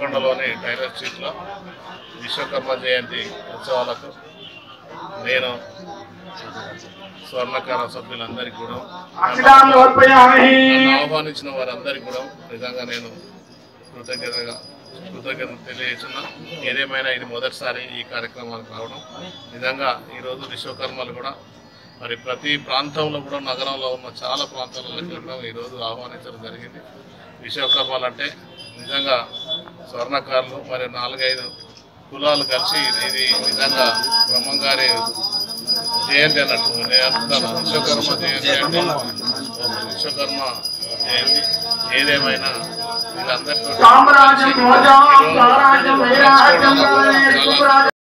నల్గొండలోని tailor స్ట్రీట్లో విశ్వకర్మ జయంతి ఉత్సవాలకు నేను స్వర్ణకార సభ్యులందరికీ కూడా అక్షరాన్ని సమర్పయామి నన్ను ఆహ్వానించిన వారందరికీ కూడా నిజంగా నేను కృతజ్ఞతగా కృతజ్ఞత తెలియజేస్తున్నా ఏదేమైనా ఇది మొదటిసారి ఈ కార్యక్రమానికి రావడం నిజంగా ఈరోజు విశ్వకర్మలు కూడా మరి ప్రతి ప్రాంతంలో కూడా నగరంలో ఉన్న చాలా ప్రాంతాలలో వెళ్ళడం ఈరోజు ఆహ్వానించడం జరిగింది విశ్వకర్మలు అంటే నిజంగా స్వర్ణకారులు మరి నాలుగైదు కులాలు కలిసి ఇది- ఇది నిజంగా బ్రహ్మంగారి జయంతి అన్నట్టు నేను అంటున్నాను విశ్వకర్మ జయంతి అంటే ఒక విశ్వకర్మ జయంతి ఏదేమైనా వీళ్ళందరితో సామ్రాజ్యం ధ్వజం స్వరాజ్యం వైరాజ్యం కాలనే సురాజ్యం